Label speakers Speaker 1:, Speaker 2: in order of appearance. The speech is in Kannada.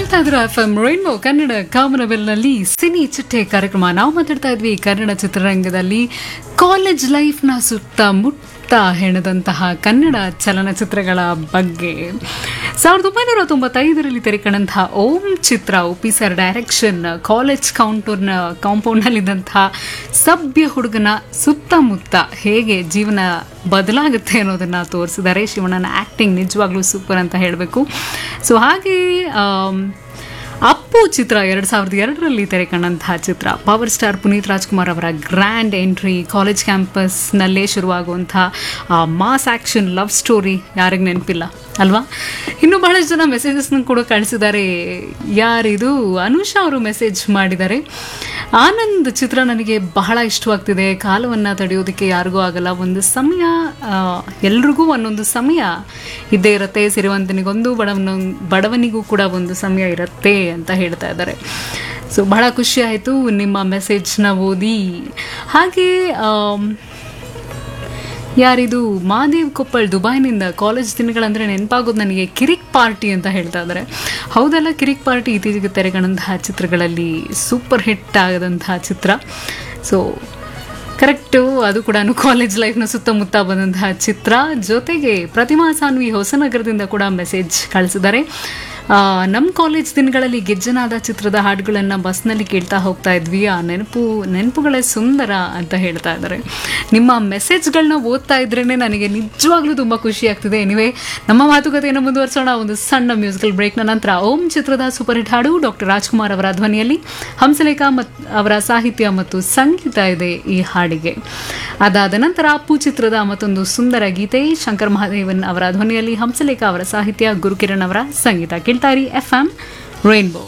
Speaker 1: ಕೇಳ್ತಾ ಇದ್ರ ಎಫ್ ಎಂ ರೈನ್ಬೋ ಕನ್ನಡ ಕಾಮನವೆಲ್ನಲ್ಲಿ ಸಿನಿ ಚಿಟ್ಟೆ ಕಾರ್ಯಕ್ರಮ ನಾವು ಮಾತಾಡ್ತಾ ಇದ್ವಿ ಕನ್ನಡ ಚಿತ್ರರಂಗದಲ್ಲಿ ಕಾಲೇಜ್ ಲೈಫ್ನ ಸುತ್ತಮುತ್ತ ಹೆಣೆದಂತಹ ಕನ್ನಡ ಚಲನಚಿತ್ರಗಳ ಬಗ್ಗೆ ಸಾವಿರದ ಒಂಬೈನೂರ ತೊಂಬತ್ತೈದರಲ್ಲಿ ತೆರೆಕಂಡಂತಹ ಓಂ ಚಿತ್ರ ಒಪಿ ಸರ್ ಡೈರೆಕ್ಷನ್ ಕಾಲೇಜ್ ಕೌಂಟೂರ್ನ ಕಾಂಪೌಂಡ್ನಲ್ಲಿದ್ದಂತಹ ಸಭ್ಯ ಹುಡುಗನ ಸುತ್ತಮುತ್ತ ಹೇಗೆ ಜೀವನ ಬದಲಾಗುತ್ತೆ ಅನ್ನೋದನ್ನ ತೋರಿಸಿದ್ದಾರೆ ಶಿವಣ್ಣನ ಆ್ಯಕ್ಟಿಂಗ್ ನಿಜವಾಗ್ಲೂ ಸೂಪರ್ ಅಂತ ಹೇಳಬೇಕು ಸೊ ಹಾಗೆ ಆಮ್, ಅಪ್ಪು ಚಿತ್ರ ಎರಡು ಸಾವಿರದ ಎರಡರಲ್ಲಿ ತೆರೆಕಂಡಂತಹ ಚಿತ್ರ ಪವರ್ ಸ್ಟಾರ್ ಪುನೀತ್ ರಾಜ್ಕುಮಾರ್ ಅವರ ಗ್ರ್ಯಾಂಡ್ ಎಂಟ್ರಿ ಕಾಲೇಜ್ ಕ್ಯಾಂಪಸ್ನಲ್ಲೇ ಶುರುವಾಗುವಂತಹ ಮಾಸ್ ಆ್ಯಕ್ಷನ್ ಲವ್ ಸ್ಟೋರಿ ಯಾರಿಗೆ ನೆನಪಿಲ್ಲ ಅಲ್ವಾ ಇನ್ನು ಬಹಳಷ್ಟು ಜನ ಮೆಸೇಜಸ್ನ ಕೂಡ ಕಳಿಸಿದ್ದಾರೆ ಯಾರಿದು ಅನುಷಾ ಅವರು ಮೆಸೇಜ್ ಮಾಡಿದ್ದಾರೆ ಆನಂದ್ ಚಿತ್ರ ನನಗೆ ಬಹಳ ಇಷ್ಟವಾಗ್ತಿದೆ ಕಾಲವನ್ನು ತಡೆಯೋದಕ್ಕೆ ಯಾರಿಗೂ ಆಗಲ್ಲ ಒಂದು ಸಮಯ ಆ, ಎಲ್ರಿಗೂ ಒಂದೊಂದು ಸಮಯ ಇದ್ದೇ ಇರುತ್ತೆ ಸಿರಿವಂತನಿಗೊಂದು ಬಡವನ ಬಡವನಿಗೂ ಕೂಡ ಒಂದು ಸಮಯ ಇರುತ್ತೆ ಅಂತ ಹೇಳ್ತಾ ಇದ್ದಾರೆ ಸೊ ಬಹಳ ಖುಷಿ ಆಯಿತು ನಿಮ್ಮ ಮೆಸೇಜ್ನ ಓದಿ ಹಾಗೆ ಆಮ್, ಯಾರಿದು ಮಾದೇವ್ ಕೊಪ್ಪಳ್ ದುಬೈನಿಂದ ಕಾಲೇಜ್ ದಿನಗಳಂದ್ರೆ ನೆನಪಾಗೋದು ನನಗೆ ಕಿರಿಕ್ ಪಾರ್ಟಿ ಅಂತ ಹೇಳ್ತಾ ಇದ್ದಾರೆ ಹೌದಲ್ಲ ಕಿರಿಕ್ ಪಾರ್ಟಿ ಇತ್ತೀಚೆಗೆ ತೆರೆಗಣಂತಹ ಚಿತ್ರಗಳಲ್ಲಿ ಸೂಪರ್ ಹಿಟ್ ಆಗದಂತಹ ಚಿತ್ರ ಸೊ ಕರೆಕ್ಟು ಅದು ಕೂಡ ಕಾಲೇಜ್ ಲೈಫ್ನ ಸುತ್ತಮುತ್ತ ಬಂದಂತಹ ಚಿತ್ರ ಜೊತೆಗೆ ಪ್ರತಿಮಾ ಸಾನ್ವಿ ಹೊಸನಗರದಿಂದ ಕೂಡ ಮೆಸೇಜ್ ಕಳಿಸಿದ್ದಾರೆ ಆ, ನಮ್ಮ ಕಾಲೇಜ್ ದಿನಗಳಲ್ಲಿ ಗೆಜ್ಜನಾದ ಚಿತ್ರದ ಹಾಡುಗಳನ್ನು ಬಸ್ನಲ್ಲಿ ಕೇಳ್ತಾ ಹೋಗ್ತಾ ಇದ್ವಿ ಆ ನೆನಪು ನೆನಪುಗಳೇ ಸುಂದರ ಅಂತ ಹೇಳ್ತಾ ಇದ್ದಾರೆ ನಿಮ್ಮ ಮೆಸೇಜ್ಗಳನ್ನ ಓದ್ತಾ ಇದ್ರೇ ನನಗೆ ನಿಜವಾಗ್ಲೂ ತುಂಬ ಖುಷಿ ಆಗ್ತಿದೆ ಎನಿವೆ ನಮ್ಮ ಮಾತುಕತೆಯನ್ನು ಮುಂದುವರಿಸೋಣ ಒಂದು ಸಣ್ಣ ಮ್ಯೂಸಿಕಲ್ ಬ್ರೇಕ್ನ ನಂತರ ಓಂ ಚಿತ್ರದ ಸೂಪರ್ ಹಿಟ್ ಹಾಡು ಡಾಕ್ಟರ್ ರಾಜ್ಕುಮಾರ್ ಅವರ ಧ್ವನಿಯಲ್ಲಿ ಹಂಸಲೇಖ ಮತ್ ಅವರ ಸಾಹಿತ್ಯ ಮತ್ತು ಸಂಗೀತ ಇದೆ ಈ ಹಾಡಿಗೆ ಅದಾದ ನಂತರ ಅಪ್ಪು ಚಿತ್ರದ ಮತ್ತೊಂದು ಸುಂದರ ಗೀತೆ ಶಂಕರ್ ಮಹಾದೇವನ್ ಅವರ ಧ್ವನಿಯಲ್ಲಿ ಹಂಸಲೇಖ ಅವರ ಸಾಹಿತ್ಯ ಗುರುಕಿರಣ್ ಅವರ ಸಂಗೀತ ಕೇಳ್ತಾರಿ ಎಫ್ ಎಂ ರೈನ್ಬೋ